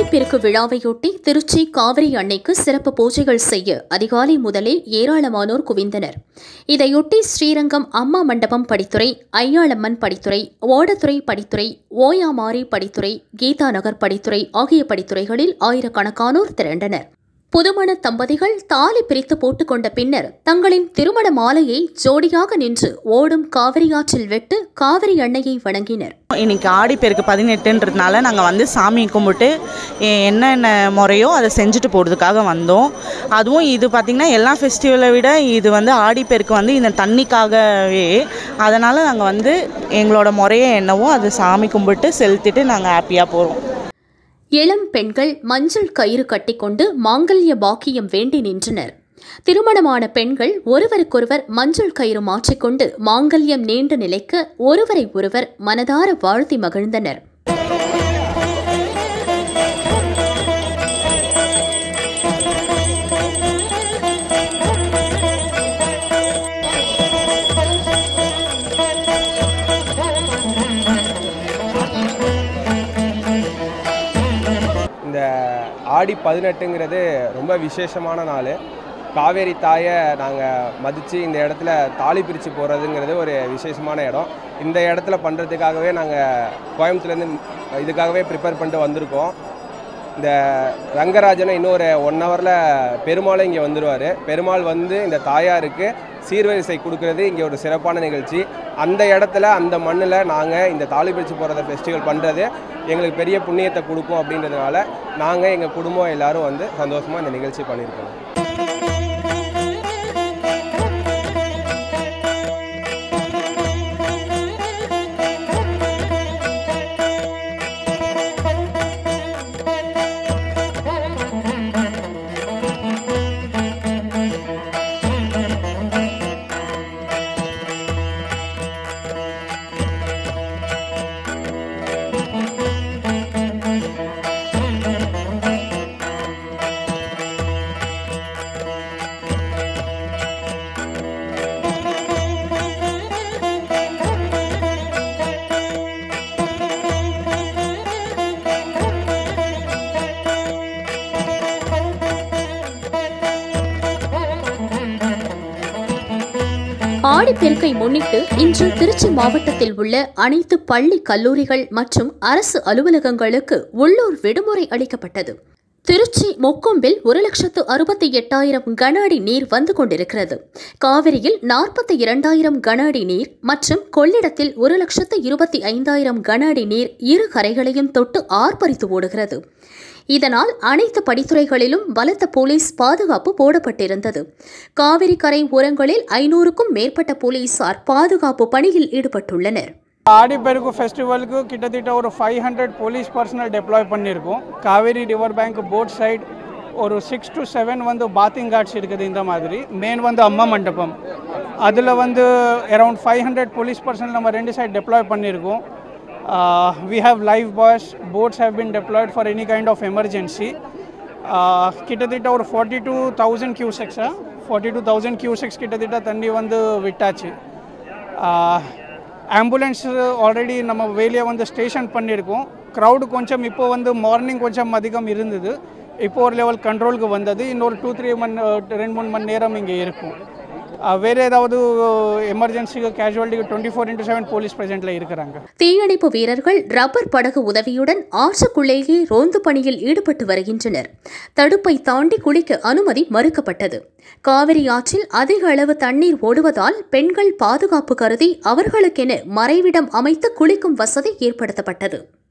ஆடிப்பெருக்கு விழாவையொட்டி திருச்சி காவிரி அன்னைக்கு சிறப்பு பூஜைகள் செய்ய அதிகாலை முதலே ஏராளமானோர் குவிந்தனர் இதையொட்டி ஸ்ரீரங்கம் அம்மா மண்டபம் படித்துறை ஐயாளம்மன் படித்துறை ஓடத்துறை படித்துறை ஓயாமாரி படித்துறை கீதா நகர் படித்துறை ஆகிய படித்துறைகளில் ஆயிரக்கணக்கானோர் திரண்டனர் புதுமண தம்பதிகள் தாலி பிரித்து போட்டுக்கொண்ட பின்னர் தங்களின் திருமண மாலையை ஜோடியாக நின்று ஓடும் காவிரி ஆற்றில் வெட்டு காவிரி அன்னையை வணங்கினர் இன்னைக்கு ஆடிப்பெருக்கு பதினெட்டுன்றதுனால நாங்கள் வந்து சாமி கும்பிட்டு எ- என்னென்ன முறையோ அதை செஞ்சுட்டு போகிறதுக்காக வந்தோம் அதுவும் இது பார்த்திங்கன்னா எல்லா ஃபெஸ்டிவலை விட இது வந்து ஆடிப்பெருக்கு வந்து இந்த தண்ணிக்காகவே அதனால் நாங்கள் வந்து எங்களோட முறையை என்னவோ அதை சாமி கும்பிட்டு செலுத்திட்டு நாங்கள் ஹாப்பியாக போகிறோம் இளம் பெண்கள் மஞ்சள் கயிறு கட்டிக்கொண்டு மாங்கல்ய பாக்கியம் வேண்டி நின்றனர் திருமணமான பெண்கள் ஒருவருக்கொருவர் மஞ்சள் கயிறு மாற்றிக்கொண்டு மாங்கல்யம் நீண்டு நிலைக்க ஒருவரை ஒருவர் மனதார வாழ்த்தி மகிழ்ந்தனர் இந்த ஆடி பதினெட்டுங்கிறது ரொம்ப விசேஷமான நாள் காவேரி தாயை நாங்கள் மதித்து இந்த இடத்துல தாலி பிரித்து போகிறதுங்கிறது ஒரு விசேஷமான இடம் இந்த இடத்துல பண்ணுறதுக்காகவே நாங்கள் கோயம்புத்தூர்லேருந்து இதுக்காகவே ப்ரிப்பேர் பண்ணிட்டு வந்திருக்கோம் இந்த ரங்கராஜனை இன்னும் ஒரு ஒன் ஹவரில் பெருமாளும் இங்கே வந்துடுவார் பெருமாள் வந்து இந்த தாயாருக்கு சீர்வரிசை கொடுக்கறது இங்கே ஒரு சிறப்பான நிகழ்ச்சி அந்த இடத்துல அந்த மண்ணில் நாங்கள் இந்த தாலி பிரித்து போகிறத ஃபெஸ்டிவல் பண்ணுறது எங்களுக்கு பெரிய புண்ணியத்தை கொடுக்கும் அப்படின்றதுனால நாங்கள் எங்கள் குடும்பம் எல்லாரும் வந்து சந்தோஷமாக இந்த நிகழ்ச்சி பண்ணியிருக்கோம் ஆடிப்பெருக்கை முன்னிட்டு இன்று திருச்சி மாவட்டத்தில் உள்ள அனைத்து பள்ளி கல்லூரிகள் மற்றும் அரசு அலுவலகங்களுக்கு உள்ளூர் விடுமுறை அளிக்கப்பட்டது திருச்சி மொக்கொம்பில் ஒரு லட்சத்து அறுபத்தி எட்டாயிரம் கன அடி நீர் வந்து கொண்டிருக்கிறது காவிரியில் நாற்பத்தி இரண்டாயிரம் கன அடி நீர் மற்றும் கொள்ளிடத்தில் ஒரு லட்சத்து இருபத்தி ஐந்தாயிரம் கன அடி நீர் இரு கரைகளையும் தொட்டு ஆர்ப்பரித்து ஓடுகிறது இதனால் அனைத்து படித்துறைகளிலும் பலத்த போலீஸ் பாதுகாப்பு போடப்பட்டிருந்தது காவிரி கரை ஓரங்களில் ஐநூறுக்கும் மேற்பட்ட போலீசார் பாதுகாப்பு பணியில் ஈடுபட்டுள்ளனர் ஆடிப்பெருக்கு ஃபெஸ்டிவலுக்கு கிட்டத்தட்ட ஒரு five hundred police personnel deploy பண்ணியிருக்கோம் Kaveri river bank boat side ஒரு சிக்ஸ் டு செவன் வந்து பாத்திங் கார்ட்ஸ் இருக்குது இந்த மாதிரி மெயின் வந்து அம்மா மண்டபம் அதில் வந்து around five hundred police personnel நம்ம ரெண்டு சைடு டெப்ளாய் பண்ணியிருக்கோம் we have life buoys boats have been deployed for any kind of emergency கிட்டத்தட்ட ஒரு ஃபார்ட்டி டூ தௌசண்ட் கியூசெக்ஸா ஃபார்ட்டி டூ தௌசண்ட் கியூசெக்ஸ் கிட்டத்தட்ட தண்ணி வந்து விட்டாச்சு ஆம்புலன்ஸ் ஆல்ரெடி நம்ம வெளியே வந்து ஸ்டேஷன் பண்ணியிருக்கோம் க்ரௌடு கொஞ்சம் இப்போ வந்து மார்னிங் கொஞ்சம் அதிகம் இருந்தது இப்போ ஒரு லெவல் கண்ட்ரோலுக்கு வந்தது இன்னொரு டூ த்ரீ மணி ரெண்டு மூணு மணி நேரம் இங்கே இருக்கும் ஆஹ் வேறு ஏதாவது எமர்ஜென்சிக்கு கேஷுவாலிட்டிக்கு twenty four into seven police ப்ரெசென்ட்டில் இருக்கிறாங்க தீயணைப்பு வீரர்கள் ரப்பர் படகு உதவியுடன் ஆற்றுக்குள்ளேயே ரோந்து பணியில் ஈடுபட்டு வருகின்றனர் தடுப்பை தாண்டி குளிக்க அனுமதி மறுக்கப்பட்டது காவிரி ஆற்றில் அதிக அளவு தண்ணீர் ஓடுவதால் பெண்கள் பாதுகாப்பு கருதி அவர்களுக்கென மறைவிடம் அமைத்து குளிக்கும் வசதி ஏற்படுத்தப்பட்டது